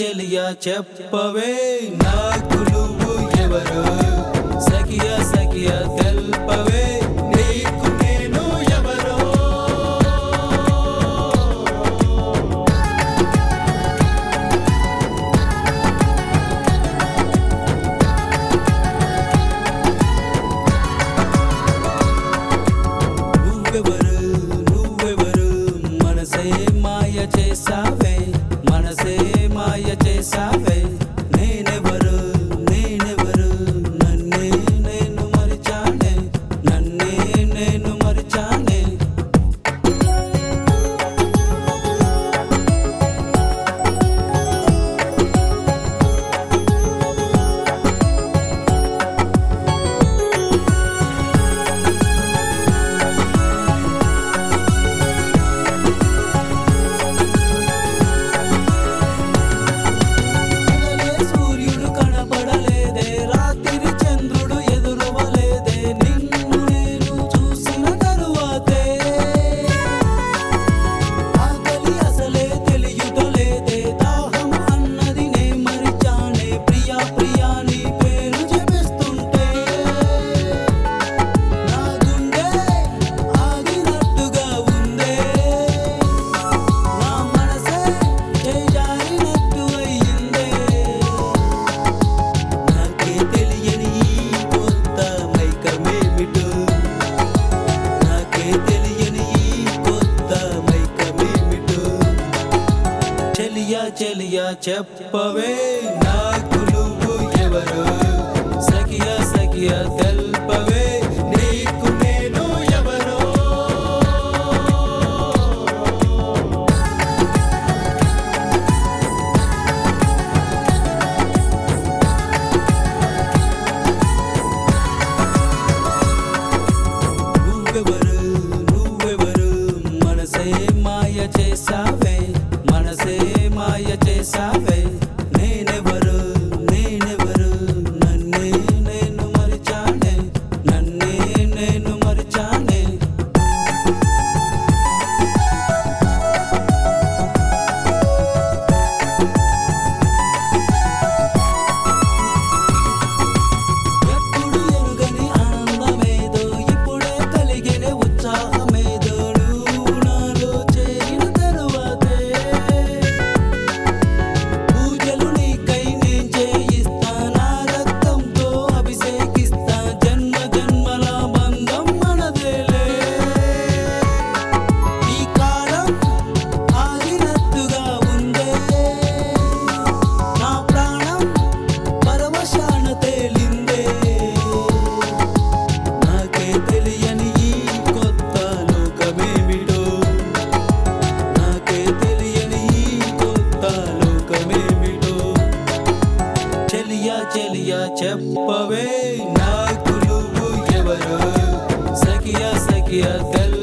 చెలియా చెప్పవే నాకు నువ్వు ఎవరు సఖియా సఖియా తెల్పవే నీకు నేను ఎవరో నువ్వెవరు నువ్వెవరు మనసే మాయ చేసావే మనసే మాయ చేసావే నేనెవరు నేనెవరు నన్నే నేను మరిచానే నన్నే నేను మరిచానే పగలే సూర్యుడు కనపడలేదే రాత్రి చంద్రుడు ఎదురవలేదే నిన్ను నేను చూసిన తరువాతే ఆకలి అసలే తెలియుటలేదే దాహం అన్నది నే మరిచానే ప్రియా ప్రియా నీ పేరు జపిస్తుంటే నా గుండె ఆగినట్టుగా ఉందే నా మనసే చేజారినట్టు అయిందే నాకే తెలియని ఈ కొత్త మైకమేమిటో నాకే తెలియని ఈ కొత్త మైకమేమిటో చెలియా చెలియా చెప్పవే నాకు నువ్వు ఎవరు సఖియా సఖియా తెల్పవే నీకు నేను ఎవరో నువ్వెవరు నువ్వెవరు మనసే మాయ చేసావే మనసే మాయ చేసావే నేనెవరు నేనెవరు నన్నే నేను మరిచానే నన్నే నేను మరిచానే ఎప్పుడు ఎరుగని ఆనందమేదో ఇప్పుడే కలిగిన ఉత్సాహమేదో నువ్వు నాలో చేరిన తరువాతే పూజలు నీకై నేను చేయిస్తా నా రక్తంతో అభిషేకిస్తా జన్మ జన్మల బంధం మనదేలే ఈ కాలం ఆగినట్టుగా ఉందే నా ప్రాణం పరవశాన తేలిందే నాకే తెలియని ఈ కొత్త లోకమేమిటో నాకే తెలియని ఈ కొత్త లోకమేమిటో చెలియా చెలియా చెప్పవే నాకు నువ్వు ఎవరు సఖియా సఖియా తెల్